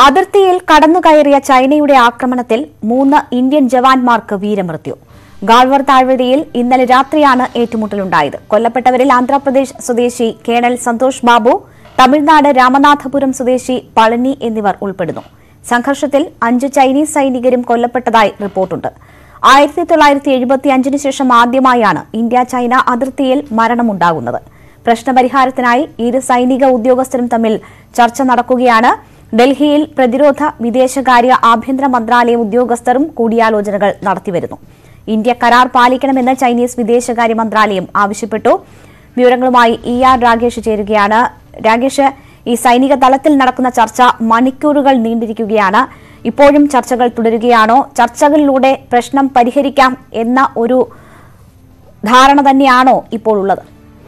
അതിർത്തിയിൽ കടന്നുകയറിയ ചൈനയുടെ ആക്രമണത്തിൽ മൂന്ന് ഇന്ത്യൻ ജവാന്മാർക്ക് വീരമൃത്യു ഗാൾവർ താഴ്വരയിൽ ഇന്നലെ രാത്രിയാണ് ഏറ്റുമുട്ടലുണ്ടായത് കൊല്ലപ്പെട്ടവരിൽ ആന്ധ്രാപ്രദേശ് സ്വദേശി കേണൽ സന്തോഷ് ബാബു തമിഴ്നാട് രാമനാഥപുരം സ്വദേശി പളനി എന്നിവർ ഉൾപ്പെടുന്നു സംഘർഷത്തിൽ അഞ്ച് ചൈനീസ് സൈനികരും കൊല്ലപ്പെട്ടതായി റിപ്പോർട്ടുണ്ട് ആയിരത്തി തൊള്ളായിരത്തി എഴുപത്തിയഞ്ചിന് ശേഷം ആദ്യമായാണ് ഇന്ത്യ ചൈന അതിർത്തിയിൽ മരണമുണ്ടാകുന്നത് പ്രശ്നപരിഹാരത്തിനായി ഇരു സൈനിക ഉദ്യോഗസ്ഥരും തമ്മിൽ ചർച്ച നടക്കുകയാണ് ഡൽഹിയിൽ പ്രതിരോധ വിദേശകാര്യ ആഭ്യന്തര മന്ത്രാലയം ഉദ്യോഗസ്ഥരും കൂടിയാലോചനകൾ നടത്തിവരുന്നു ഇന്ത്യ കരാർ പാലിക്കണമെന്ന് ചൈനീസ് വിദേശകാര്യ മന്ത്രാലയം ആവശ്യപ്പെട്ടു വിവരങ്ങളുമായി ഇ ആർ രാഗേഷ് ചേരുകയാണ് രാഗേഷ് ഈ സൈനിക തലത്തിൽ നടക്കുന്ന ചർച്ച മണിക്കൂറുകൾ നീണ്ടിരിക്കുകയാണ് ഇപ്പോഴും ചർച്ചകൾ തുടരുകയാണോ ചർച്ചകളിലൂടെ പ്രശ്നം പരിഹരിക്കാം എന്ന ഒരു ധാരണ തന്നെയാണോ ഇപ്പോൾ ഉള്ളത്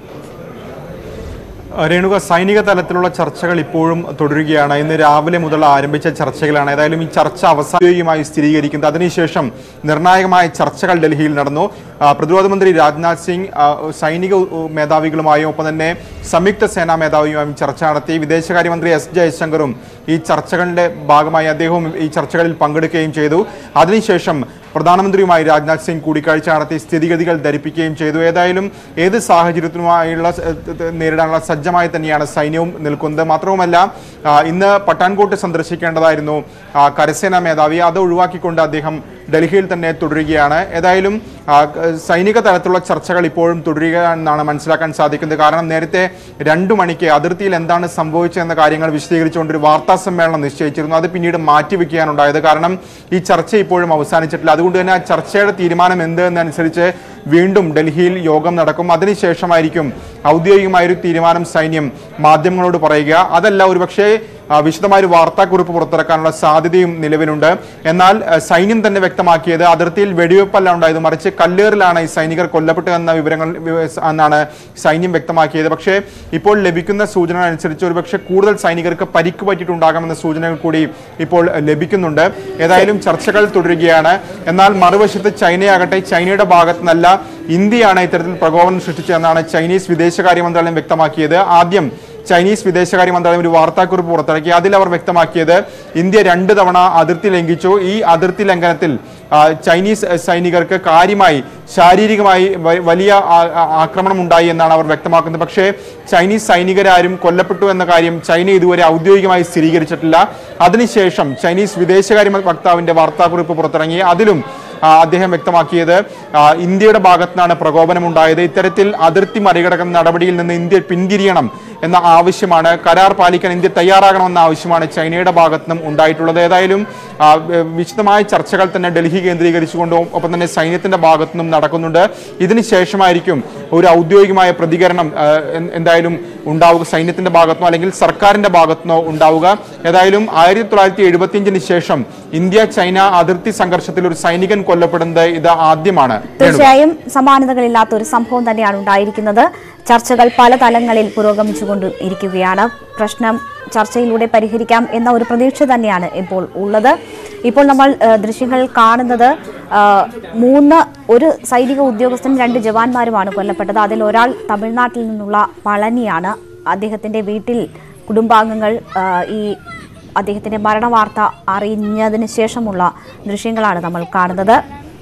രേണുക സൈനിക തലത്തിലുള്ള ചർച്ചകൾ ഇപ്പോഴും തുടരുകയാണ് ഇന്ന് രാവിലെ മുതൽ ആരംഭിച്ച ചർച്ചകളാണ് ഏതായാലും ഈ ചർച്ച അവസാനമായി സ്ഥിരീകരിക്കുന്നത് അതിനുശേഷം നിർണായകമായ ചർച്ചകൾ ഡൽഹിയിൽ നടന്നു ആ, പ്രതിരോധ മന്ത്രി രാജ്നാഥ് സിംഗ് ആ, സൈനിക ഉ- മേധാവികളുമായും ഒപ്പം തന്നെ സംയുക്ത സേനാ മേധാവിയുമായും ചർച്ച നടത്തി വിദേശകാര്യമന്ത്രി എസ് ജയശങ്കറും ഈ ചർച്ചകളുടെ ഭാഗമായി അദ്ദേഹവും ഈ ചർച്ചകളിൽ പങ്കെടുക്കുകയും ചെയ്തു അതിനുശേഷം പ്രധാനമന്ത്രിയുമായി രാജ്നാഥ് സിംഗ് കൂടിക്കാഴ്ച നടത്തി സ്ഥിതിഗതികൾ ധരിപ്പിക്കുകയും ചെയ്തു ഏതായാലും ഏത് സാഹചര്യത്തിനുമായുള്ള സ- ത- നേരിടാനുള്ള സജ്ജമായി തന്നെയാണ് സൈന്യവും നിൽക്കുന്നത് മാത്രവുമല്ല ആ, ഇന്ന് പട്ടാൻകോട്ട് സന്ദർശിക്കേണ്ടതായിരുന്നു ആ, കരസേനാ മേധാവി അത് ഒഴിവാക്കിക്കൊണ്ട് അദ്ദേഹം ഡൽഹിയിൽ തന്നെ തുടരുകയാണ് ഏതായാലും ആ, ക- സൈനിക തലത്തിലുള്ള ചർച്ചകൾ ഇപ്പോഴും തുടരുക എന്നാണ് മനസ്സിലാക്കാൻ സാധിക്കുന്നത് കാരണം നേരത്തെ രണ്ടു മണിക്ക് അതിർത്തിയിൽ എന്താണ് സംഭവിച്ചതെന്ന കാര്യങ്ങൾ വിശദീകരിച്ചുകൊണ്ട് ഒരു വാർത്താ സമ്മേളനം നിശ്ചയിച്ചിരുന്നു അത് പിന്നീട് മാറ്റിവെക്കുകയാണ് ഉണ്ടായത് കാരണം ഈ ചർച്ച ഇപ്പോഴും അവസാനിച്ചിട്ടില്ല അതുകൊണ്ട് തന്നെ ആ ചർച്ചയുടെ തീരുമാനം എന്ത് എന്നനുസരിച്ച് വീണ്ടും ഡൽഹിയിൽ യോഗം നടക്കും അതിനുശേഷമായിരിക്കും ഔദ്യോഗികമായൊരു തീരുമാനം സൈന്യം മാധ്യമങ്ങളോട് പറയുക അതല്ല ഒരുപക്ഷേ ആ, വിശദമായ ഒരു വാർത്താക്കുറിപ്പ് പുറത്തിറക്കാനുള്ള സാധ്യതയും നിലവിലുണ്ട് എന്നാൽ ആ, സൈന്യം തന്നെ വ്യക്തമാക്കിയത് അതിർത്തിയിൽ വെടിവെപ്പല്ല ഉണ്ടായത് മറിച്ച് കല്ലേറിലാണ് ഈ സൈനികർ കൊല്ലപ്പെട്ടതെന്ന വിവരങ്ങൾ വി- എന്നാണ് സൈന്യം വ്യക്തമാക്കിയത് പക്ഷേ ഇപ്പോൾ ലഭിക്കുന്ന സൂചന അനുസരിച്ച് ഒരുപക്ഷെ കൂടുതൽ സൈനികർക്ക് പരിക്ക് പറ്റിയിട്ടുണ്ടാകാമെന്ന സൂചനകൾ കൂടി ഇപ്പോൾ ലഭിക്കുന്നുണ്ട് ഏതായാലും ചർച്ചകൾ തുടരുകയാണ് എന്നാൽ മറുവശത്ത് ചൈനയാകട്ടെ ചൈനയുടെ ഭാഗത്ത് നിന്നല്ല ഇന്ത്യയാണ് ഇത്തരത്തിൽ പ്രകോപനം സൃഷ്ടിച്ചതെന്നാണ് ചൈനീസ് വിദേശകാര്യ മന്ത്രാലയം വ്യക്തമാക്കിയത് ആദ്യം ചൈനീസ് വിദേശകാര്യ മന്ത്രാലയം ഒരു വാർത്താക്കുറിപ്പ് പുറത്തിറക്കി അതിൽ അവർ വ്യക്തമാക്കിയത് ഇന്ത്യ രണ്ട് തവണ അതിർത്തി ലംഘിച്ചു ഈ അതിർത്തി ലംഘനത്തിൽ ആ, ചൈനീസ് എ, സൈനികർക്ക് കാര്യമായി ശാരീരികമായി വ- വലിയ ആ- ആ- ആക്രമണം ഉണ്ടായി എന്നാണ് അവർ വ്യക്തമാക്കുന്നത് പക്ഷേ ചൈനീസ് സൈനികരാരും കൊല്ലപ്പെട്ടു എന്ന കാര്യം ചൈന ഇതുവരെ ഔദ്യോഗികമായി സ്ഥിരീകരിച്ചിട്ടില്ല അതിനുശേഷം ചൈനീസ് വിദേശകാര്യ വക്താവിന്റെ വാർത്താക്കുറിപ്പ് പുറത്തിറങ്ങി അതിലും ആ, അദ്ദേഹം വ്യക്തമാക്കിയത് ആ, ഇന്ത്യയുടെ ഭാഗത്തുനിന്നാണ് പ്രകോപനമുണ്ടായത് ഇത്തരത്തിൽ അതിർത്തി മറികടക്കുന്ന നടപടിയിൽ നിന്ന് ഇന്ത്യ പിന്തിരിയണം എന്ന ആവശ്യമാണ് കരാർ പാലിക്കാൻ ഇന്ത്യ തയ്യാറാകണമെന്ന ആവശ്യമാണ് ചൈനയുടെ ഭാഗത്തുനിന്നും ഉണ്ടായിട്ടുള്ളത് ഏതായാലും ആ, വ- വിശദമായ ചർച്ചകൾ തന്നെ ഡൽഹി കേന്ദ്രീകരിച്ചുകൊണ്ടും ഒപ്പം തന്നെ സൈന്യത്തിന്റെ ഭാഗത്തുനിന്നും നടക്കുന്നുണ്ട് ഇതിന് ശേഷമായിരിക്കും ഒരു ഔദ്യോഗികമായ പ്രതികരണം ആ, എൻ- എന്തായാലും ഉണ്ടാവുക സൈന്യത്തിന്റെ ഭാഗത്തുനിന്നോ അല്ലെങ്കിൽ സർക്കാരിന്റെ ഭാഗത്തുനിന്നോ ഉണ്ടാവുക ഏതായാലും ആയിരത്തി തൊള്ളായിരത്തി എഴുപത്തിയഞ്ചിന് ശേഷം ഇന്ത്യ ചൈന അതിർത്തി സംഘർഷത്തിൽ ഒരു സൈനികൻ കൊല്ലപ്പെടുന്നത് ഇത് ആദ്യമാണ് രേണുക. തീർച്ചയായും സമാനതകളില്ലാത്ത ഒരു സംഭവം തന്നെയാണ് ഉണ്ടായിരിക്കുന്നത് ചർച്ചകൾ പല തലങ്ങളിൽ പുരോഗമിച്ചുകൊണ്ട് ഇരിക്കുകയാണ് പ്രശ്നം ചർച്ചയിലൂടെ പരിഹരിക്കാം എന്ന ഒരു പ്രതീക്ഷ തന്നെയാണ് ഇപ്പോൾ ഉള്ളത് ഇപ്പോൾ നമ്മൾ ഏഹ്, ദൃശ്യങ്ങൾ കാണുന്നത് ആഹ്, മൂന്ന് ഒരു സൈനിക ഉദ്യോഗസ്ഥനും രണ്ട് ജവാന്മാരുമാണ് കൊല്ലപ്പെട്ടത് അതിൽ ഒരാൾ തമിഴ്നാട്ടിൽ നിന്നുള്ള പളനിയാണ് അദ്ദേഹത്തിന്റെ വീട്ടിൽ കുടുംബാംഗങ്ങൾ ആഹ്, ഈ അദ്ദേഹത്തിന്റെ മരണവാർത്ത അറിഞ്ഞതിന് ശേഷമുള്ള ദൃശ്യങ്ങളാണ് നമ്മൾ കാണുന്നത്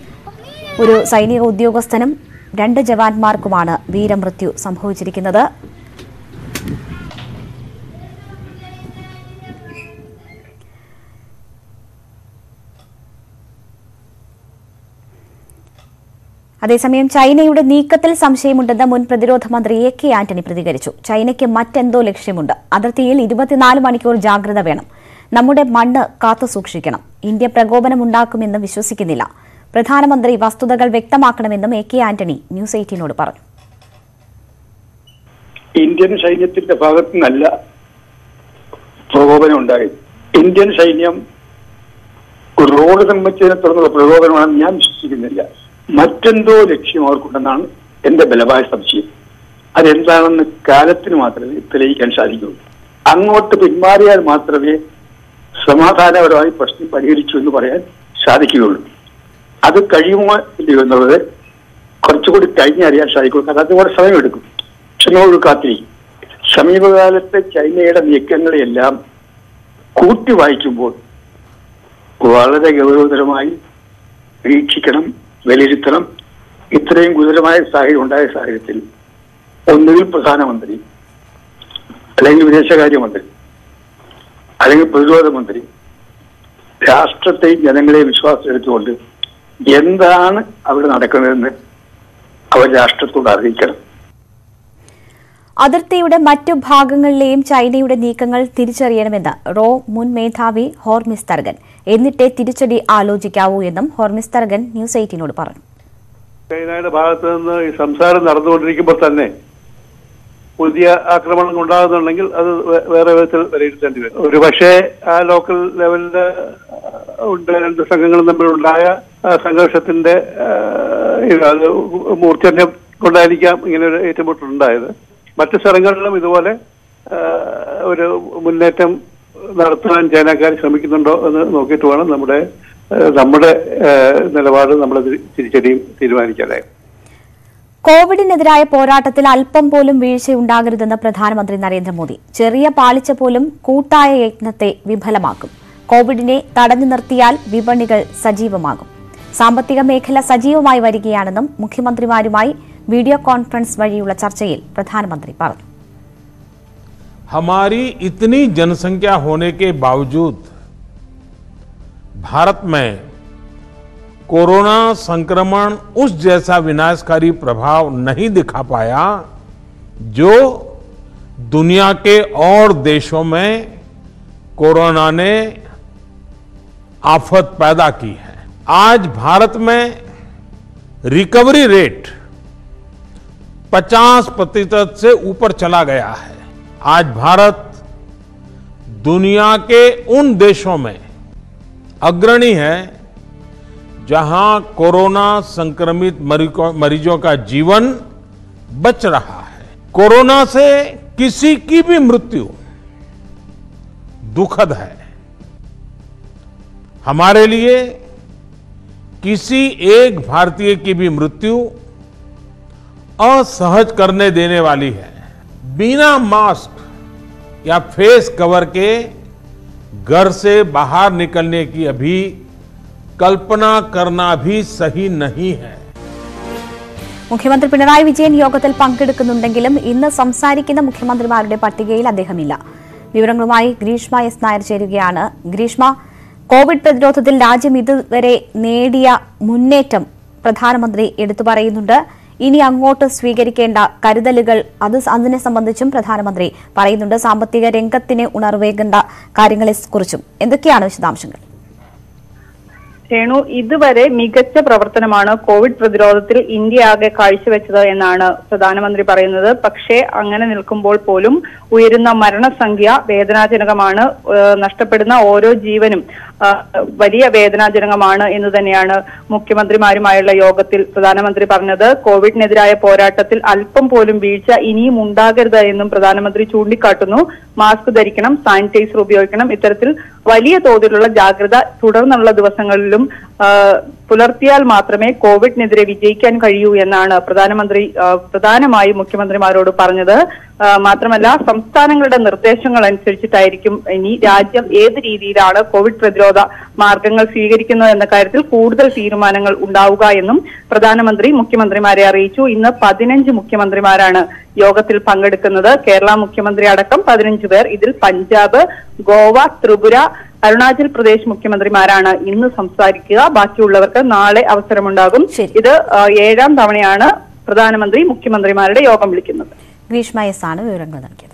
ഒരു സൈനിക ഉദ്യോഗസ്ഥനും രണ്ട് ജവാന്മാർക്കുമാണ് വീരമൃത്യു സംഭവിച്ചിരിക്കുന്നത് അതേസമയം ചൈനയുടെ നീക്കത്തിൽ സംശയമുണ്ടെന്ന് മുൻ പ്രതിരോധ മന്ത്രി എ കെ ആന്റണി പ്രതികരിച്ചു ചൈനയ്ക്ക് മറ്റെന്തോ ലക്ഷ്യമുണ്ട് അതിർത്തിയിൽ ഇരുപത്തിനാല് മണിക്കൂർ ജാഗ്രത വേണം നമ്മുടെ മണ്ണ് കാത്തു സൂക്ഷിക്കണം ഇന്ത്യ പ്രകോപനമുണ്ടാക്കുമെന്ന് വിശ്വസിക്കുന്നില്ല പ്രധാനമന്ത്രി വസ്തുതകൾ വ്യക്തമാക്കണമെന്നും എ കെ ആന്റണി ന്യൂസ് എയ്റ്റീനോട് പറഞ്ഞു ഇന്ത്യൻ സൈന്യത്തിന്റെ ഭാഗത്തു നിന്നല്ല പ്രകോപനം ഉണ്ടായത് ഇന്ത്യൻ സൈന്യം ഒരു റോഡ് നിർമ്മിച്ചതിനെ തുടർന്നുള്ള പ്രകോപനമാണെന്ന് ഞാൻ വിശ്വസിക്കുന്നില്ല മറ്റെന്തോ ലക്ഷ്യം അവർക്കുണ്ടെന്നാണ് എന്റെ ബലമായ സംശയം അതെന്താണെന്ന് കാലത്തിന് മാത്രമേ തെളിയിക്കാൻ സാധിക്കുള്ളൂ അങ്ങോട്ട് പിന്മാറിയാൽ മാത്രമേ സമാധാനപരമായി പ്രശ്നം പരിഹരിച്ചു എന്ന് പറയാൻ സാധിക്കുകയുള്ളൂ അത് കഴിയുമോ ഇല്ലയോ എന്നുള്ളത് കുറച്ചുകൂടി കഴിഞ്ഞറിയാൻ സാധിക്കും കാരണം അതുപോലെ സമയമെടുക്കും ക്ഷമയോട് കാത്തിരിക്കും സമീപകാലത്തെ ചൈനയുടെ നീക്കങ്ങളെയെല്ലാം കൂട്ടി വായിക്കുമ്പോൾ വളരെ ഗൗരവതരമായി വീക്ഷിക്കണം വിലയിരുത്തണം ഇത്രയും ഗുരുതരമായ സാഹചര്യം ഉണ്ടായ സാഹചര്യത്തിൽ ഒന്നുകിൽ പ്രധാനമന്ത്രി അല്ലെങ്കിൽ വിദേശകാര്യമന്ത്രി അല്ലെങ്കിൽ പ്രതിരോധ മന്ത്രി രാഷ്ട്രത്തെയും ജനങ്ങളെയും വിശ്വാസമെടുത്തുകൊണ്ട് എന്താണ് അവിടെ നടക്കുന്നതെന്ന് അവർ രാഷ്ട്രത്തോട് അറിയിക്കണം അതിർത്തിയുടെ മറ്റു ഭാഗങ്ങളിലെയും ചൈനയുടെ നീക്കങ്ങൾ തിരിച്ചറിയണമെന്ന് റോ മുൻ മേധാവി ഹോർമിസ് തർഗൻ എന്നിട്ടേ തിരിച്ചടി ആലോചിക്കാവൂ എന്നും ഹോർമിസ് തർഗൻ ന്യൂസ് എയ്റ്റീനോട് പറഞ്ഞു ചൈനയുടെ ഭാഗത്ത് നിന്ന് ഈ സംസാരം നടന്നുകൊണ്ടിരിക്കുമ്പോൾ തന്നെ പുതിയ ആക്രമണം ഉണ്ടാകുന്നുണ്ടെങ്കിൽ അത് വേ- വേറെ വിധത്തിൽ വിലയിരുത്തേണ്ടി വരും ഒരു പക്ഷേ ആ ലോക്കൽ ലെവലിൽ ഉണ്ട് രണ്ട് സംഘങ്ങളും തമ്മിലുണ്ടായ ആ, സംഘർഷത്തിന്റെ ആ, ഇത് അത് മൂർച്ചന്യം കൊണ്ടായിരിക്കാം ഇങ്ങനെ ഒരു ഏറ്റുമുട്ടലുണ്ടായത് മറ്റു സ്ഥലങ്ങളിലും ഇതുപോലെ ആ, ഒരു മുന്നേറ്റം നടത്താൻ ചൈനക്കാർ ശ്രമിക്കുന്നുണ്ടോ എന്ന് നോക്കിയിട്ട് വേണം നമ്മുടെ ആ, നമ്മുടെ ആ, നിലപാട് നമ്മൾ തിരിച്ചടിയും തീരുമാനിക്കാനായി കോവിഡിനെതിരായ പോരാട്ടത്തിൽ അല്പം പോലും വീഴ്ചയുണ്ടാകരുതെന്ന് പ്രധാനമന്ത്രി നരേന്ദ്രമോദി ചെറിയ പാളിച്ച പോലും കൂട്ടായ യത്നത്തെ വിഫലമാക്കും കോവിഡിനെ തടഞ്ഞു നിർത്തിയാൽ വിപണികൾ സജീവമാകും സാമ്പത്തിക മേഖല സജീവമായി വരികയാണെന്നും മുഖ്യമന്ത്രിമാരുമായി വീഡിയോ കോൺഫറൻസ് വഴിയുള്ള ചർച്ചയിൽ പ്രധാനമന്ത്രി പറഞ്ഞു हमारी इतनी जनसंख्या होने के बावजूद भारत में कोरोना संक्रमण उस जैसा विनाशकारी प्रभाव नहीं दिखा पाया जो दुनिया के और देशों में कोरोना ने आफत पैदा की है आज भारत में रिकवरी रेट 50 प्रतिशत से ऊपर चला गया है आज भारत दुनिया के उन देशों में अग्रणी है जहां कोरोना संक्रमित मरीको- मरीजों का जीवन बच रहा है कोरोना से किसी की भी मृत्यु दुखद है हमारे लिए किसी एक भारतीय की भी मृत्यु असहज करने देने वाली है बिना मास्क या फेस कवर के घर से बाहर निकलने की अभी कल्पना करना भी सही नहीं है മുഖ്യമന്ത്രി പിണറായി വിജയൻ യോഗത്തിൽ പങ്കെടുക്കുന്നുണ്ടെങ്കിലും ഇന്ന് സംസാരിക്കുന്ന മുഖ്യമന്ത്രിമാരുടെ പട്ടികയിൽ അദ്ദേഹമില്ല വിവരങ്ങളുമായി ഗ്രീഷ്മ എസ് നായർ ചേരുകയാണ് ഗ്രീഷ്മ കോവിഡ് പ്രതിരോധത്തിൽ രാജ്യം ഇതുവരെ നേടിയ മുന്നേറ്റം പ്രധാനമന്ത്രി എടുത്തു പറയുന്നുണ്ട് ഇനി അങ്ങോട്ട് സ്വീകരിക്കേണ്ട കരുതലുകൾ അത് അതിനെ സംബന്ധിച്ചും പ്രധാനമന്ത്രി പറയുന്നുണ്ട് സാമ്പത്തിക രംഗത്തിന് ഉണർവേകേണ്ട കാര്യങ്ങളെ കുറിച്ചും എന്തൊക്കെയാണ് വിശദാംശങ്ങൾ രേണു ഇതുവരെ മികച്ച പ്രവർത്തനമാണ് കോവിഡ് പ്രതിരോധത്തിൽ ഇന്ത്യ ആകെ കാഴ്ചവെച്ചത് എന്നാണ് പ്രധാനമന്ത്രി പറയുന്നത് പക്ഷേ അങ്ങനെ നിൽക്കുമ്പോൾ പോലും ഉയരുന്ന മരണസംഖ്യ വേദനാജനകമാണ് ഏഹ് നഷ്ടപ്പെടുന്ന ഓരോ ജീവനും ആ, വലിയ വേദനാജനകമാണ് എന്ന് തന്നെയാണ് മുഖ്യമന്ത്രിമാരുമായുള്ള യോഗത്തിൽ പ്രധാനമന്ത്രി പറഞ്ഞത് കോവിഡിനെതിരായ പോരാട്ടത്തിൽ അല്പം പോലും വീഴ്ച ഇനിയും ഉണ്ടാകരുത് എന്നും പ്രധാനമന്ത്രി ചൂണ്ടിക്കാട്ടുന്നു മാസ്ക് ധരിക്കണം സാനിറ്റൈസർ ഉപയോഗിക്കണം ഇത്തരത്തിൽ വലിയ തോതിലുള്ള ജാഗ്രത തുടർന്നുള്ള ദിവസങ്ങളിലും ആ, പുലർത്തിയാൽ മാത്രമേ കോവിഡിനെതിരെ വിജയിക്കാൻ കഴിയൂ എന്നാണ് പ്രധാനമന്ത്രി ആ, പ്രധാനമായും മുഖ്യമന്ത്രിമാരോട് പറഞ്ഞത് ആ, മാത്രമല്ല സംസ്ഥാനങ്ങളുടെ നിർദ്ദേശങ്ങൾ അനുസരിച്ചിട്ടായിരിക്കും ഇനി രാജ്യം ഏത് രീതിയിലാണ് കോവിഡ് പ്രതിരോധ മാർഗങ്ങൾ സ്വീകരിക്കുന്നത് എന്ന കാര്യത്തിൽ കൂടുതൽ തീരുമാനങ്ങൾ ഉണ്ടാവുക എന്നും പ്രധാനമന്ത്രി മുഖ്യമന്ത്രിമാരെ അറിയിച്ചു ഇന്ന് പതിനഞ്ച് മുഖ്യമന്ത്രിമാരാണ് യോഗത്തിൽ പങ്കെടുക്കുന്നത് കേരള മുഖ്യമന്ത്രി അടക്കം പതിനഞ്ച് പേർ ഇതിൽ പഞ്ചാബ് ഗോവ ത്രിപുര അരുണാചൽ പ്രദേശ് മുഖ്യമന്ത്രിമാരാണ് ഇന്ന് സംസാരിക്കുക ബാക്കിയുള്ളവർക്ക് നാളെ അവസരമുണ്ടാകും ശരി. ഇത് ആ, ഏഴാം തവണയാണ് പ്രധാനമന്ത്രി മുഖ്യമന്ത്രിമാരുടെ യോഗം വിളിക്കുന്നത് ഗ്രീഷ്മ എസ് ആണ് വിവരങ്ങൾ നൽകിയത്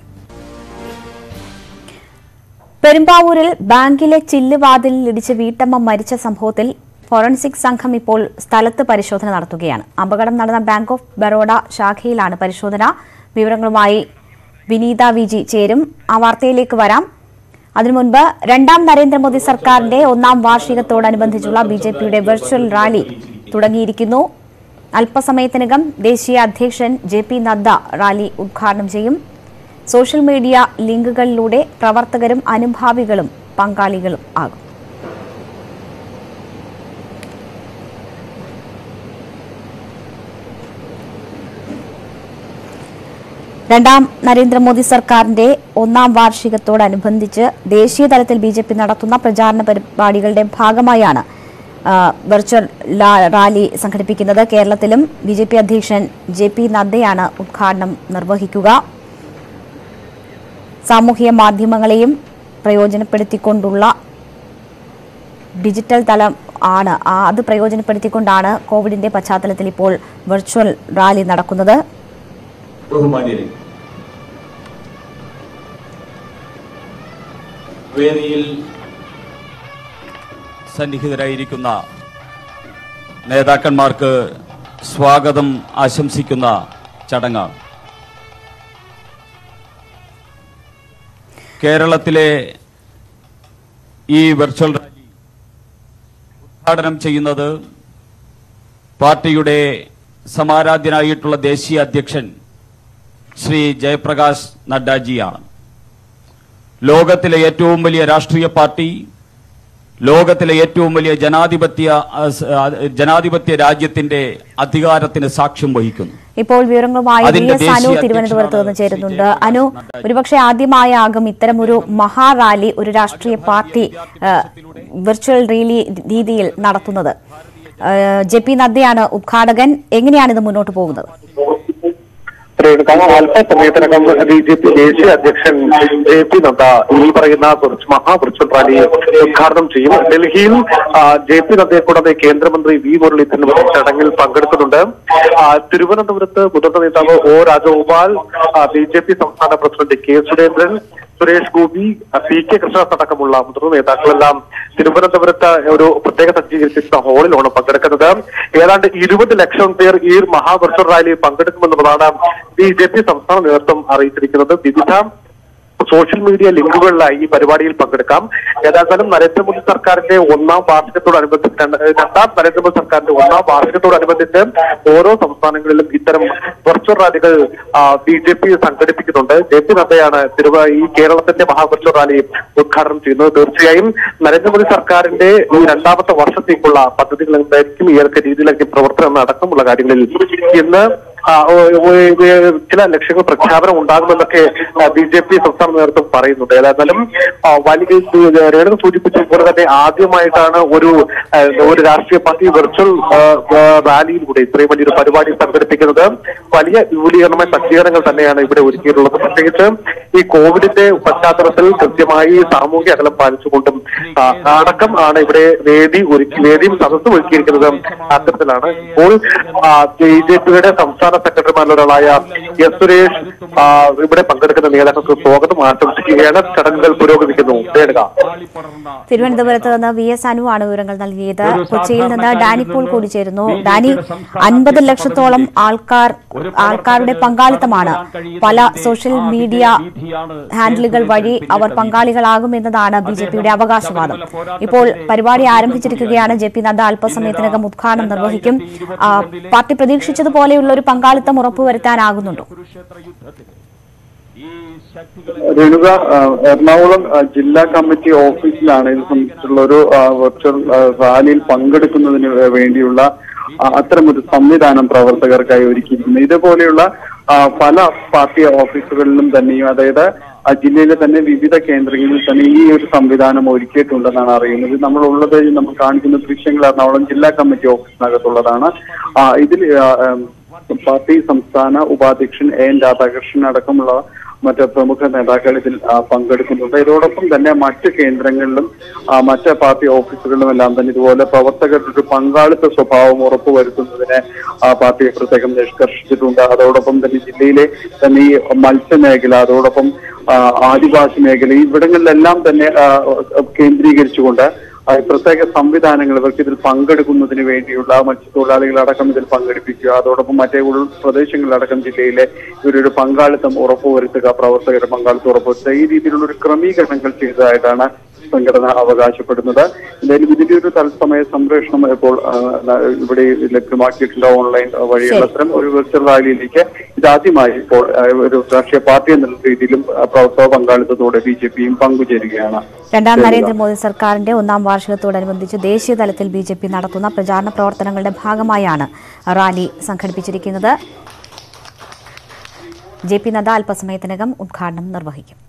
പെരുമ്പാവൂരിൽ ബാങ്കിലെ ചില്ലുവാതിലിൽ ഇടിച്ച് വീട്ടമ്മ മരിച്ച സംഭവത്തിൽ ഫോറൻസിക് സംഘം ഇപ്പോൾ സ്ഥലത്ത് പരിശോധന നടത്തുകയാണ് അപകടം നടന്ന ബാങ്ക് ഓഫ് ബറോഡ ശാഖയിലാണ് പരിശോധന വിവരങ്ങളുമായി വിനീത വി ജി ചേരും ആ വാർത്തയിലേക്ക് വരാം അതിനു മുൻപ് രണ്ടാം നരേന്ദ്രമോദി സർക്കാരിന്റെ ഒന്നാം വാർഷികത്തോടനുബന്ധിച്ചുള്ള ബി ജെ പിയുടെ വെർച്വൽ റാലി തുടങ്ങിയിരിക്കുന്നു അല്പസമയത്തിനകം ദേശീയ അധ്യക്ഷൻ ജെ പി നദ്ദ റാലി ഉദ്ഘാടനം ചെയ്യും സോഷ്യൽ മീഡിയ ലിങ്കുകളിലൂടെ പ്രവർത്തകരും അനുഭാവികളും പങ്കാളികളും ആകും രണ്ടാം നരേന്ദ്രമോദി സർക്കാരിന്റെ ഒന്നാം വാർഷികത്തോടനുബന്ധിച്ച് ദേശീയ തലത്തിൽ ബി ജെ പി നടത്തുന്ന പ്രചാരണ പരിപാടികളുടെ ഭാഗമായാണ് ആ, വെർച്വൽ ലാ- റാലി സംഘടിപ്പിക്കുന്നത് കേരളത്തിലും ബി ജെ പി അധ്യക്ഷൻ ജെ പി നദ്ദയാണ് ഉദ്ഘാടനം നിർവഹിക്കുക സാമൂഹിക മാധ്യമങ്ങളെയും പ്രയോജനപ്പെടുത്തിക്കൊണ്ടുള്ള ഡിജിറ്റൽ തലം ആണ് ആ അത് പ്രയോജനപ്പെടുത്തിക്കൊണ്ടാണ് കോവിഡിന്റെ പശ്ചാത്തലത്തിൽ ഇപ്പോൾ വെർച്വൽ റാലി നടക്കുന്നത് ബഹുമാന്യരെ വേദിയിൽ സന്നിഹിതരായിരിക്കുന്ന നേതാക്കന്മാർക്ക് സ്വാഗതം ആശംസിക്കുന്ന ചടങ്ങാണ് കേരളത്തിലെ ഈ വെർച്വൽ റാലി ഉദ്ഘാടനം ചെയ്യുന്നത് പാർട്ടിയുടെ സമാരാധ്യനായിട്ടുള്ള ദേശീയ അധ്യക്ഷൻ ശ്രീ ജയപ്രകാശ് നഡ്ഡാജിയാണ് ലോകത്തിലെ ഏറ്റവും വലിയ രാഷ്ട്രീയ പാർട്ടി ലോകത്തിലെ ഏറ്റവും വലിയ ജനാധിപത്യ ആ, സ- ആ, ജനാധിപത്യ രാജ്യത്തിന്റെ അധികാരത്തിന് സാക്ഷ്യം വഹിക്കുന്നു ഇപ്പോൾ വിവരങ്ങളുമായി വി അതിന്റെ എസ് അനു ദേശീയ തിരുവനന്തപുരത്ത് നിന്ന് അധ്യക്ഷനാണ് ചേരുന്നുണ്ട് ശ്രീ ജെ. അനു ഒരുപക്ഷെ ആദ്യമായാകും ഇത്തരമൊരു മഹാറാലി ഒരു രാഷ്ട്രീയ പാർട്ടി ആ, വെർച്വൽ റീലി രീതിയിൽ നടത്തുന്നത് ആ, ജെ പി നദ്ദയാണ് ഉദ്ഘാടകൻ എങ്ങനെയാണ് ഇത് മുന്നോട്ട് പോകുന്നത് രേണുക അല്പസമയത്തിനകം ബി ജെ പി ദേശീയ അധ്യക്ഷൻ ജെ പി നദ്ദ ഈ പറയുന്ന കുറച്ച് മഹാവൃക്ഷ റാലി ഉദ്ഘാടനം ചെയ്യും ഡൽഹിയിൽ ആ, ജെ പി നദ്ദയെ കൂടാതെ കേന്ദ്രമന്ത്രി വി മുരളീധരനും ചടങ്ങിൽ പങ്കെടുക്കുന്നുണ്ട് ആ, തിരുവനന്തപുരത്ത് മുതിർന്ന നേതാവ് O Rajagopal B J P സംസ്ഥാന പ്രസിഡന്റ് കെ സുരേന്ദ്രൻ സുരേഷ് ഗോപി ആ, പി കെ കൃഷ്ണദാസ് അടക്കമുള്ള മുതിർന്ന നേതാക്കളെല്ലാം തിരുവനന്തപുരത്ത് ഒരു പ്രത്യേക സജ്ജീകരിച്ചിട്ടുള്ള ഹാളിലാണ് പങ്കെടുക്കുന്നത് ഏതാണ്ട് ഇരുപത് ലക്ഷം പേർ ഈ മഹാവെർച്വൽ റാലിയിൽ പങ്കെടുക്കുമെന്നുള്ളതാണ് ബി ജെ പി സംസ്ഥാന നേതൃത്വം അറിയിച്ചിരിക്കുന്നത് വിവിധ സോഷ്യൽ മീഡിയ ലിങ്കുകളിലായി ഈ പരിപാടിയിൽ പങ്കെടുക്കാം ഏതായാലും നരേന്ദ്രമോദി സർക്കാരിന്റെ ഒന്നാം വാർഷികത്തോടനുബന്ധിച്ച് രണ്ട്- രണ്ടാം നരേന്ദ്രമോദി സർക്കാരിന്റെ ഒന്നാം വാർഷികത്തോടനുബന്ധിച്ച് ഓരോ സംസ്ഥാനങ്ങളിലും ഇത്തരം വെർച്വൽ റാലികൾ ബി ജെ പി സംഘടിപ്പിക്കുന്നുണ്ട് ജെ പി നദ്ദയാണ് തിരുവ ഈ കേരളത്തിന്റെ മഹാവെർച്വൽ റാലി ഉദ്ഘാടനം ചെയ്യുന്നത് തീർച്ചയായും നരേന്ദ്രമോദി സർക്കാരിന്റെ ഈ രണ്ടാമത്തെ വർഷത്തേക്കുള്ള പദ്ധതികൾ എന്തായിരിക്കും ഏതൊക്കെ രീതിയിലായിരിക്കും പ്രവർത്തനം അടക്കമുള്ള കാര്യങ്ങളിൽ ഇന്ന് ആ, ഓ, ഓ, ഏ, ചില ലക്ഷ്യങ്ങൾ പ്രഖ്യാപനം ഉണ്ടാകുമെന്നൊക്കെ ബി ജെ പി സംസ്ഥാന നേതൃത്വം പറയുന്നുണ്ട് ഏതായാലും ആ, വലിയ രേണു സൂചിപ്പിച്ചതുപോലെ തന്നെ ആദ്യമായിട്ടാണ് ഒരു ആ, ഒരു രാഷ്ട്രീയ പാർട്ടി വെർച്വൽ ആ, ആ, റാലിയിലൂടെ ഇത്രയും വലിയൊരു പരിപാടി സംഘടിപ്പിക്കുന്നത് വലിയ വിപുലീകരണമായ സജ്ജീകരണങ്ങൾ തന്നെയാണ് ഇവിടെ ഒരുക്കിയിട്ടുള്ളത് പ്രത്യേകിച്ച് ഈ കോവിഡിന്റെ പശ്ചാത്തലത്തിൽ കൃത്യമായി സാമൂഹ്യ അകലം പാലിച്ചുകൊണ്ടും ആ, അടക്കം ആണ് ഇവിടെ വേദി ഒരുക്കി വേദിയും സദസ്സും ഒരുക്കിയിരിക്കുന്നത് അത്തരത്തിലാണ് ഇപ്പോൾ ബി ജെ പിയുടെ സംസ്ഥാന സെക്രട്ടറിമാരിലൊരാളായ എസ് സുരേഷ് ആ, ഇവിടെ പങ്കെടുക്കുന്ന നേതാക്കൾക്ക് സ്വാഗതം ആശംസിക്കുകയാണ് ചടങ്ങുകൾ പുരോഗമിക്കുന്നു രേണുക തിരുവനന്തപുരത്ത് നിന്ന് വി എസ് അനുവാണ് വിവരങ്ങൾ നൽകിയത് കൊച്ചിയിൽ നിന്ന് ഡാനി പോൾ കൂടി ചേരുന്നു ഡാനി അൻപത് ലക്ഷത്തോളം ആൾക്കാർ ആൾക്കാരുടെ പങ്കാളിത്തമാണ് പല സോഷ്യൽ മീഡിയ ഹാൻഡിലുകൾ വഴി അവർ പങ്കാളികളാകുമെന്നതാണ് ബി ജെ പിയുടെ അവകാശവാദം ഇപ്പോൾ പരിപാടി ആരംഭിച്ചിരിക്കുകയാണ് ജെ പി നദ്ദ അല്പസമയത്തിനകം ഉദ്ഘാടനം നിർവഹിക്കും ആ, പാർട്ടി പ്രതീക്ഷിച്ചതുപോലെയുള്ള ഒരു പങ്കാളിത്തം ഉറപ്പുവരുത്താനാകുന്നുണ്ടോ രേണുക ആ, എറണാകുളം ആ, ജില്ലാ കമ്മിറ്റി ഓഫീസിലാണ് ഇത് സംബന്ധിച്ചുള്ള ഒരു ആ, വെർച്വൽ ആ, റാലിയിൽ പങ്കെടുക്കുന്നതിന് വേ- വേണ്ടിയുള്ള ആ, അത്തരമൊരു സംവിധാനം പ്രവർത്തകർക്കായി ഒരുക്കിയിരിക്കുന്നത് ഇതുപോലെയുള്ള ആ, പല പാർട്ടി ഓഫീസുകളിലും തന്നെയും അതായത് ആ ജില്ലയിലെ തന്നെ വിവിധ കേന്ദ്രങ്ങളിൽ തന്നെ ഈ ഒരു സംവിധാനം ഒരുക്കിയിട്ടുണ്ടെന്നാണ് അറിയുന്നത് നമ്മളുള്ളത് നമ്മൾ കാണിക്കുന്ന ദൃശ്യങ്ങൾ എറണാകുളം ജില്ലാ കമ്മിറ്റി ഓഫീസിനകത്തുള്ളതാണ് ആ, ഇതിൽ ആ, ഉം, പാർട്ടി സംസ്ഥാന ഉപാധ്യക്ഷൻ എ എൻ രാധാകൃഷ്ണൻ അടക്കമുള്ള മറ്റ് പ്രമുഖ നേതാക്കൾ ഇതിൽ ആ, പങ്കെടുക്കുന്നുണ്ട് ഇതോടൊപ്പം തന്നെ മറ്റ് കേന്ദ്രങ്ങളിലും ആ, മറ്റ് പാർട്ടി ഓഫീസുകളിലും എല്ലാം തന്നെ ഇതുപോലെ പ്രവർത്തകരുടെ ഒരു പങ്കാളിത്ത സ്വഭാവം ഉറപ്പുവരുത്തുന്നതിന് ആ, പാർട്ടി പ്രത്യേകം നിഷ്കർഷിച്ചിട്ടുണ്ട് അതോടൊപ്പം തന്നെ ജില്ലയിലെ തന്നെ ഈ മത്സ്യമേഖല അതോടൊപ്പം ആ, ആദിവാസി മേഖല ഈ ഇവിടങ്ങളിലെല്ലാം തന്നെ ആ, കേന്ദ്രീകരിച്ചുകൊണ്ട് ആ, പ്രത്യേക സംവിധാനങ്ങൾ ഇവർക്ക് ഇതിൽ പങ്കെടുക്കുന്നതിന് വേണ്ടിയുള്ള മത്സ്യത്തൊഴിലാളികളടക്കം ഇതിൽ പങ്കെടുപ്പിക്കുക അതോടൊപ്പം മറ്റേ ഉൾ പ്രദേശങ്ങളിലടക്കം ജില്ലയിലെ ഇവരൊരു പങ്കാളിത്തം ഉറപ്പുവരുത്തുക പ്രവർത്തകരുടെ പങ്കാളിത്തം ഉറപ്പുവരുത്തുക ഈ രീതിയിലുള്ള ഒരു ക്രമീകരണങ്ങൾ ചെയ്തതായിട്ടാണ് സംഘടന അവകാശപ്പെടുന്നത് എന്തായാലും ഇതിന്റെ ഒരു തത്സമയ സംപ്രേഷണം ഇപ്പോൾ ആ, ന- ഇവിടെ ലഭ്യമാക്കിയിട്ടുണ്ട് ഓൺലൈൻ വഴിയുള്ള അത്തരം ഒരു വെർച്വൽ റാലിയിലേക്ക് ഇതാദ്യമായി ഇപ്പോൾ ആ, ഒരു രാഷ്ട്രീയ പാർട്ടി എന്നുള്ള രീതിയിലും ആ, പ്രവർത്തക പങ്കാളിത്തത്തോടെ ബി ജെ പിയും പങ്കുചേരുകയാണ് രണ്ടാം നരേന്ദ്രമോദി സർക്കാരിന്റെ ഒന്നാം വാർഷികത്തോടനുബന്ധിച്ച് ദേശീയ തലത്തിൽ ബി ജെ പി നടത്തുന്ന പ്രചാരണ പ്രവർത്തനങ്ങളുടെ ഭാഗമായാണ് റാലി സംഘടിപ്പിച്ചിരിക്കുന്നത് ജെ പി നദ്ദ അല്പസമയത്തിനകം ഉദ്ഘാടനം നിർവഹിക്കും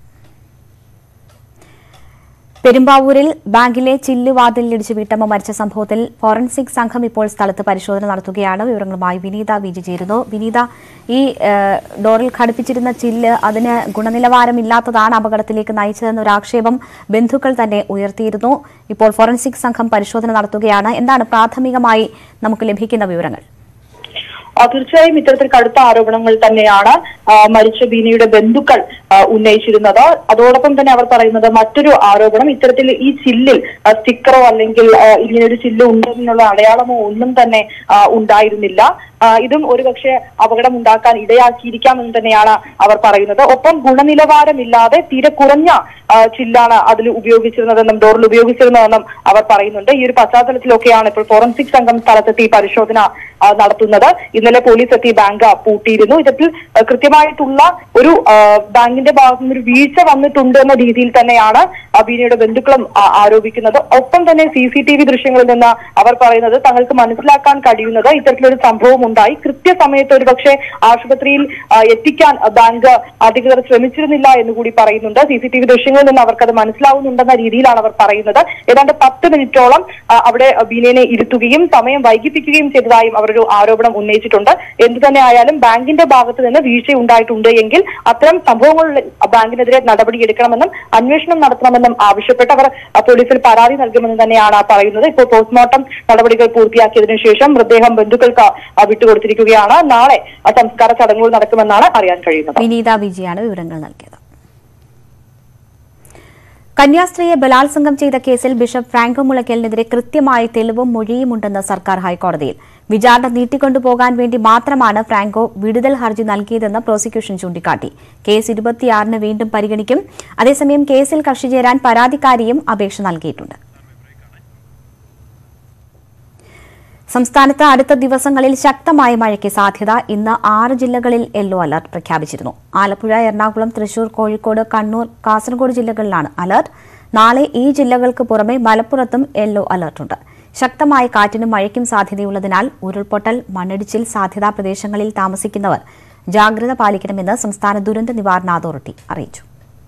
പെരുമ്പാവൂരിൽ ബാങ്കിലെ ചില്ലുവാതിലിടിച്ച് വീട്ടമ്മ മരിച്ച സംഭവത്തിൽ ഫോറൻസിക് സംഘം ഇപ്പോൾ സ്ഥലത്ത് പരിശോധന നടത്തുകയാണ് വിവരങ്ങളുമായി വിനീത വിജി ചേരുന്നു വിനീത ഈ ഏഹ്, ഡോറിൽ ഘടിപ്പിച്ചിരുന്ന ചില്ല് അതിന് ഗുണനിലവാരമില്ലാത്തതാണ് അപകടത്തിലേക്ക് നയിച്ചതെന്ന ഒരു ആക്ഷേപം ബന്ധുക്കൾ തന്നെ ഉയർത്തിയിരുന്നു ഇപ്പോൾ ഫോറൻസിക് സംഘം പരിശോധന നടത്തുകയാണ് എന്താണ് പ്രാഥമികമായി നമുക്ക് ലഭിക്കുന്ന വിവരങ്ങൾ ആ, തീർച്ചയായും ഇത്തരത്തിൽ കടുത്ത ആരോപണങ്ങൾ തന്നെയാണ് ആ, മരിച്ച ബീനയുടെ ബന്ധുക്കൾ ആ, ഉന്നയിച്ചിരുന്നത് അതോടൊപ്പം തന്നെ അവർ പറയുന്നത് മറ്റൊരു ആരോപണം ഇത്തരത്തിൽ ഈ ചില്ലിൽ ആ, സ്റ്റിക്കറോ അല്ലെങ്കിൽ ആ, ഇങ്ങനെയൊരു ചില്ല് ഉണ്ടെന്നുള്ള അടയാളമോ ഒന്നും തന്നെ ആ, ഉണ്ടായിരുന്നില്ല ആ, ഇതും ഒരുപക്ഷെ അപകടം ഉണ്ടാക്കാൻ ഇടയാക്കിയിരിക്കാമെന്ന് തന്നെയാണ് അവർ പറയുന്നത് ഒപ്പം ഗുണനിലവാരമില്ലാതെ തീരെ കുറഞ്ഞ ആ, ചില്ലാണ് അതിൽ ഉപയോഗിച്ചിരുന്നതെന്നും ഡോറിൽ ഉപയോഗിച്ചിരുന്നതെന്നും അവർ പറയുന്നുണ്ട് ഈ ഒരു പശ്ചാത്തലത്തിലൊക്കെയാണ് ഇപ്പോൾ ഫോറൻസിക് സംഘം സ്ഥലത്തെത്തി പരിശോധന ആ, നടത്തുന്നത് ഇന്നലെ പോലീസ് എത്തി ബാങ്ക് പൂട്ടിയിരുന്നു ഇത്തരത്തിൽ ആ, കൃത്യമായിട്ടുള്ള ഒരു ആ, ബാങ്കിന്റെ ഭാഗത്തു നിന്ന് ഒരു വീഴ്ച വന്നിട്ടുണ്ട് എന്ന രീതിയിൽ തന്നെയാണ് അബീനയുടെ ബന്ധുക്കളും ആ, ആരോപിക്കുന്നത് ഒപ്പം തന്നെ സി സി ടി വി ദൃശ്യങ്ങളിൽ നിന്ന് അവർ പറയുന്നത് തങ്ങൾക്ക് മനസ്സിലാക്കാൻ കഴിയുന്നത് ഇത്തരത്തിലൊരു സംഭവം ഉണ്ടായി കൃത്യസമയത്ത് ഒരു പക്ഷേ ആശുപത്രിയിൽ ആ, എത്തിക്കാൻ ബാങ്ക് അധികൃതർ ശ്രമിച്ചിരുന്നില്ല എന്ന് കൂടി പറയുന്നുണ്ട് സി സി ടി വി ദൃശ്യങ്ങളിൽ നിന്ന് അവർക്കത് മനസ്സിലാവുന്നുണ്ടെന്ന രീതിയിലാണ് അവർ പറയുന്നത് ഏതാണ്ട് പത്ത് മിനിറ്റോളം ആ, അവിടെ ബീനയെ ഇരുത്തുകയും സമയം വൈകിപ്പിക്കുകയും ചെയ്തതായും അവരൊരു ആരോപണം ഉന്നയിച്ചിട്ടുണ്ട് എന്തു തന്നെ ആയാലും ബാങ്കിന്റെ ഭാഗത്ത് നിന്ന് വീഴ്ച ഉണ്ടായിട്ടുണ്ട് എങ്കിൽ അത്തരം സംഭവങ്ങളിൽ ബാങ്കിനെതിരെ നടപടിയെടുക്കണമെന്നും അന്വേഷണം നടത്തണമെന്നും ആവശ്യപ്പെട്ട് അവർ ആ, പോലീസിൽ പരാതി നൽകുമെന്ന് തന്നെയാണ് പറയുന്നത് ഇപ്പോൾ പോസ്റ്റ്മോർട്ടം നടപടികൾ പൂർത്തിയാക്കിയതിനു ശേഷം മൃതദേഹം ബന്ധുക്കൾക്ക് ആ, വിട്ടുകൊടുത്തിരിക്കുകയാണ് നാളെ ആ, സംസ്കാര ചടങ്ങുകൾ നടക്കുമെന്നാണ് അറിയാൻ കഴിയുന്നത് വിനീത വിജിയാണ് വിവരങ്ങൾ നൽകിയത് കന്യാസ്ത്രീയെ ബലാത്സംഗം ചെയ്ത കേസിൽ ബിഷപ്പ് ഫ്രാങ്കോ മുളയ്ക്കലിനെതിരെ കൃത്യമായ തെളിവും മൊഴിയുമുണ്ടെന്ന് സർക്കാർ ഹൈക്കോടതിയിൽ വിചാരണ നീട്ടിക്കൊണ്ടുപോകാൻ വേണ്ടി മാത്രമാണ് ഫ്രാങ്കോ വിടുതൽ ഹർജി നൽകിയതെന്ന് പ്രോസിക്യൂഷൻ ചൂണ്ടിക്കാട്ടി കേസ് ഇരുപത്തിയാറിന് വീണ്ടും പരിഗണിക്കും അതേസമയം കേസിൽ കക്ഷി ചേരാൻ പരാതിക്കാരിയും അപേക്ഷ നൽകിയിട്ടുണ്ട് സംസ്ഥാനത്ത് അടുത്ത ദിവസങ്ങളിൽ ശക്തമായ മഴയ്ക്ക് സാധ്യത ഇന്ന് ആറ് ജില്ലകളിൽ യെല്ലോ അലർട്ട് പ്രഖ്യാപിച്ചിരുന്നു ആലപ്പുഴ എറണാകുളം തൃശൂർ കോഴിക്കോട് കണ്ണൂർ കാസർഗോഡ് ജില്ലകളിലാണ് അലർട്ട് നാളെ ഈ ജില്ലകൾക്ക് പുറമെ മലപ്പുറത്തും യെല്ലോ അലർട്ടുണ്ട് ശക്തമായ കാറ്റിനും മഴയ്ക്കും സാധ്യതയുള്ളതിനാൽ ഉരുൾപൊട്ടൽ മണ്ണിടിച്ചിൽ സാധ്യതാ പ്രദേശങ്ങളിൽ താമസിക്കുന്നവർ ജാഗ്രത പാലിക്കണമെന്ന് സംസ്ഥാന ദുരന്ത നിവാരണ അതോറിറ്റി അറിയിച്ചു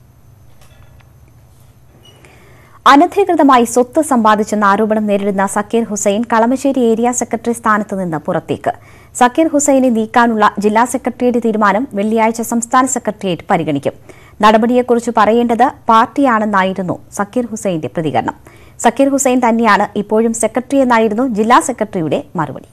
അനധികൃതമായി സ്വത്ത് സമ്പാദിച്ചെന്ന ആരോപണം നേരിടുന്ന സക്കീർ ഹുസൈൻ കളമശ്ശേരി ഏരിയ സെക്രട്ടറി സ്ഥാനത്ത് നിന്ന് പുറത്തേക്ക് സക്കീർ ഹുസൈനെ നീക്കാനുള്ള ജില്ലാ സെക്രട്ടേറിയറ്റ് തീരുമാനം വെള്ളിയാഴ്ച സംസ്ഥാന സെക്രട്ടേറിയറ്റ് പരിഗണിക്കും നടപടിയെക്കുറിച്ച് പറയേണ്ടത് പാർട്ടിയാണെന്നായിരുന്നു സക്കീർ ഹുസൈന്റെ പ്രതികരണം സക്കീർ ഹുസൈൻ തന്നെയാണ് ഇപ്പോഴും സെക്രട്ടറി എന്നായിരുന്നു ജില്ലാ സെക്രട്ടറിയുടെ മറുപടി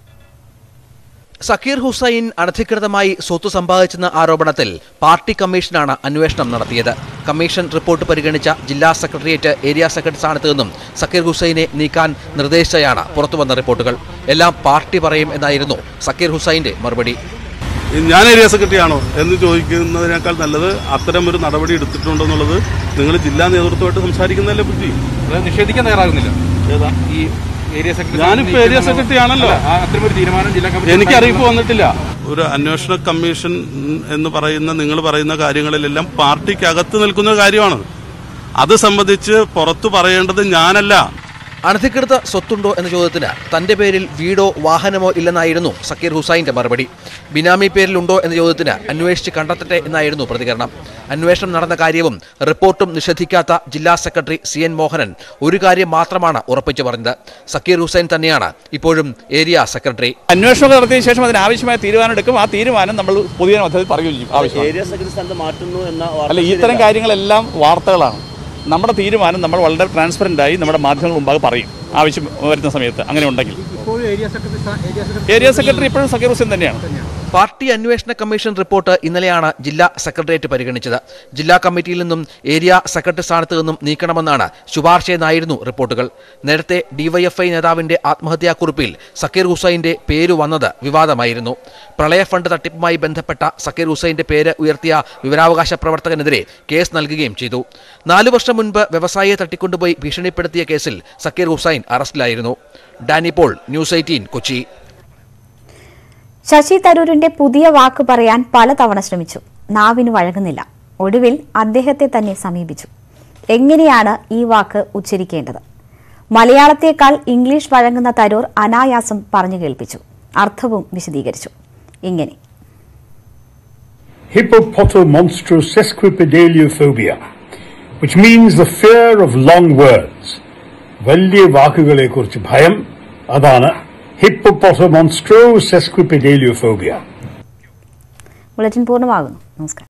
സക്കീർ ഹുസൈൻ അനധികൃതമായി സ്വത്ത് സമ്പാദിച്ചെന്ന ആരോപണത്തിൽ പാർട്ടി കമ്മീഷനാണ് അന്വേഷണം നടത്തിയത് കമ്മീഷൻ റിപ്പോർട്ട് പരിഗണിച്ച ജില്ലാ സെക്രട്ടേറിയറ്റ് ഏരിയ സെക്രട്ടറി സ്ഥാനത്ത് നിന്നും സക്കീർ ഹുസൈനെ നീക്കാൻ നിർദ്ദേശിച്ചയാണ് പുറത്തുവന്ന റിപ്പോർട്ടുകൾ എല്ലാം പാർട്ടി പറയും എന്നായിരുന്നു സക്കീർ ഹുസൈന്റെ മറുപടി ഞാൻ ഏരിയ സെക്രട്ടറി ആണോ എന്ന് ചോദിക്കുന്നതിനേക്കാൾ നല്ലത് അത്തരം ഒരു നടപടി എടുത്തിട്ടുണ്ടോ എന്നുള്ളത് നിങ്ങൾ ജില്ലാ നേതൃത്വമായിട്ട് സംസാരിക്കുന്നതല്ലേ ബുദ്ധി നിഷേധിക്കാൻ തയ്യാറാകുന്നില്ല ഈ ഏരിയ സെക്രട്ടറി ഞാനിപ്പോ ഏരിയ സെക്രട്ടറി ആണല്ലോ അത്തരം ഒരു തീരുമാനം ജില്ലാ കമ്മിറ്റി എനിക്ക് അറിയിപ്പ് വന്നിട്ടില്ല ഒരു അന്വേഷണ കമ്മീഷൻ എന്ന് പറയുന്ന നിങ്ങൾ പറയുന്ന കാര്യങ്ങളിലെല്ലാം പാർട്ടിക്കകത്ത് നിൽക്കുന്ന കാര്യമാണ് അത് സംബന്ധിച്ച് പുറത്തു പറയേണ്ടത് ഞാനല്ല അനധികൃത സ്വത്തുണ്ടോ എന്ന ചോദ്യത്തിന് തന്റെ പേരിൽ വീടോ വാഹനമോ ഇല്ലെന്നായിരുന്നു സക്കീർ ഹുസൈന്റെ മറുപടി ബിനാമി പേരിലുണ്ടോ എന്ന ചോദ്യത്തിന് അന്വേഷിച്ച് കണ്ടെത്തട്ടെ എന്നായിരുന്നു പ്രതികരണം അന്വേഷണം നടന്ന കാര്യവും റിപ്പോർട്ടും നിഷേധിക്കാത്ത ജില്ലാ സെക്രട്ടറി സി എൻ മോഹനൻ ഒരു കാര്യം മാത്രമാണ് ഉറപ്പിച്ചു പറഞ്ഞത് സക്കീർ ഹുസൈൻ തന്നെയാണ് ഇപ്പോഴും ഏരിയ സെക്രട്ടറി അന്വേഷണം നടത്തിയ ശേഷം അതിനാവശ്യമായ തീരുമാനം എടുക്കും ആ തീരുമാനം നമ്മൾ പുതിയ പദ്ധതി പറയുകയും ചെയ്യും ആവശ്യമാണ് ഏരിയ സെക്രട്ടറി സ്ഥാനത്ത് മാറ്റുന്നു എന്ന അല്ല ഇത്തരം കാര്യങ്ങളെല്ലാം വാർത്തകളാണ് നമ്മുടെ തീരുമാനം നമ്മൾ വളരെ ട്രാൻസ്പെറൻ്റ് ആയി നമ്മുടെ മാധ്യമങ്ങൾ മുമ്പാകെ പറയും ആവശ്യം വരുന്ന സമയത്ത് അങ്ങനെ ഉണ്ടെങ്കിൽ ഏരിയ സെക്രട്ടറി ഇപ്പോഴും സക്കീർ ഹുസൈൻ തന്നെയാണ് പാർട്ടി അന്വേഷണ കമ്മീഷൻ റിപ്പോർട്ട് ഇന്നലെയാണ് ജില്ലാ സെക്രട്ടേറിയറ്റ് പരിഗണിച്ചത് ജില്ലാ കമ്മിറ്റിയിൽ നിന്നും ഏരിയ സെക്രട്ടറി സ്ഥാനത്ത് നിന്നും നീക്കണമെന്നാണ് ശുപാർശയെന്നായിരുന്നു റിപ്പോർട്ടുകൾ നേരത്തെ ഡിവൈഎഫ്ഐ നേതാവിന്റെ ആത്മഹത്യാക്കുറിപ്പിൽ സക്കീർ ഹുസൈന്റെ പേര് വന്നത് വിവാദമായിരുന്നു പ്രളയ ഫണ്ട് തട്ടിപ്പുമായി ബന്ധപ്പെട്ട സക്കീർ ഹുസൈന്റെ പേര് ഉയർത്തിയ വിവരാവകാശ പ്രവർത്തകനെതിരെ കേസ് നൽകുകയും ചെയ്തു നാലു വർഷം മുൻപ് വ്യവസായിയെ തട്ടിക്കൊണ്ടുപോയി ഭീഷണിപ്പെടുത്തിയ കേസിൽ സക്കീർ ഹുസൈൻ അറസ്റ്റിലായിരുന്നു ഡാനി പോൾ ന്യൂസ് എയ്റ്റീൻ കൊച്ചി ശശി തരൂരിന്റെ പുതിയ വാക്ക് പറയാൻ പലതവണ ശ്രമിച്ചു നാവിന് വഴങ്ങുന്നില്ല ഒടുവിൽ അദ്ദേഹത്തെ തന്നെ സമീപിച്ചു എങ്ങനെയാണ് ഈ വാക്ക് ഉച്ചരിക്കേണ്ടത് മലയാളത്തേക്കാൾ ഇംഗ്ലീഷ് വഴങ്ങുന്ന തരൂർ അനായാസം പറഞ്ഞു കേൾപ്പിച്ചു അർത്ഥവും വിശദീകരിച്ചു ഇങ്ങനെ hippopotomonstrosesquipedaliophobia, which means the fear of long words. വലിയ വാക്കുകളെക്കുറിച്ച് ഭയം അതാണ് ഹിപ്പോപോട്ടോമോൺസ്ട്രോസെസ്ക്വിപ്പിഡേലിയോഫോബിയ ബുള്ളറ്റിൻ പൂർണ്ണമാകുന്നു നമസ്കാരം